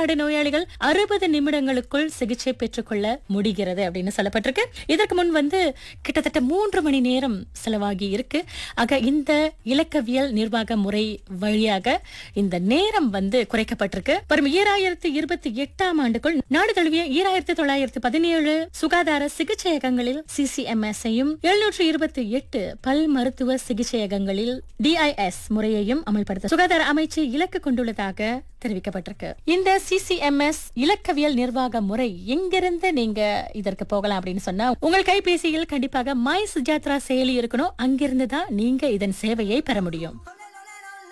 தமிழ்நாடு நோயாளிகள் அறுபது நிமிடங்களுக்குள் சிகிச்சை பெற்றுக்கொள்ள முடிகிறது அப்படின்னு சொல்லப்பட்டிருக்கு இதற்கு முன் வந்து கிட்டத்தட்ட மூன்று மணி நேரம் செலவாகி இருக்கு ஆக இந்த இலக்கவியல் நிர்வாக முறை வழியாக இந்த நேரம் வந்து குறைக்கப்பட்டிருக்கு வரும் ஈராயிரத்தி இருபத்தி எட்டாம் ஆண்டுக்குள் நாடு தழுவிய ஈராயிரத்தி தொள்ளாயிரத்தி பதினேழு சுகாதார சிகிச்சையகங்களில் சிசிஎம்எஸ் ஐயும் எழுநூற்று இருபத்தி எட்டு பல் மருத்துவ சிகிச்சையகங்களில் டிஐஎஸ் முறையையும் அமல்படுத்த சுகாதார அமைச்சு இலக்கு கொண்டுள்ளதாக தெரிவிக்கப்பட்டிருக்கு இந்த சிசிஎம்எஸ் இலக்கவியல் நிர்வாக முறை எங்கிருந்து நீங்க இதற்கு போகலாம் அப்படின்னு சொன்னா உங்கள் கைபேசியில் கண்டிப்பாக மை சுஜாத்ரா செயலி இருக்கணும் அங்கிருந்து தான் நீங்க இதன் சேவையை பெற முடியும்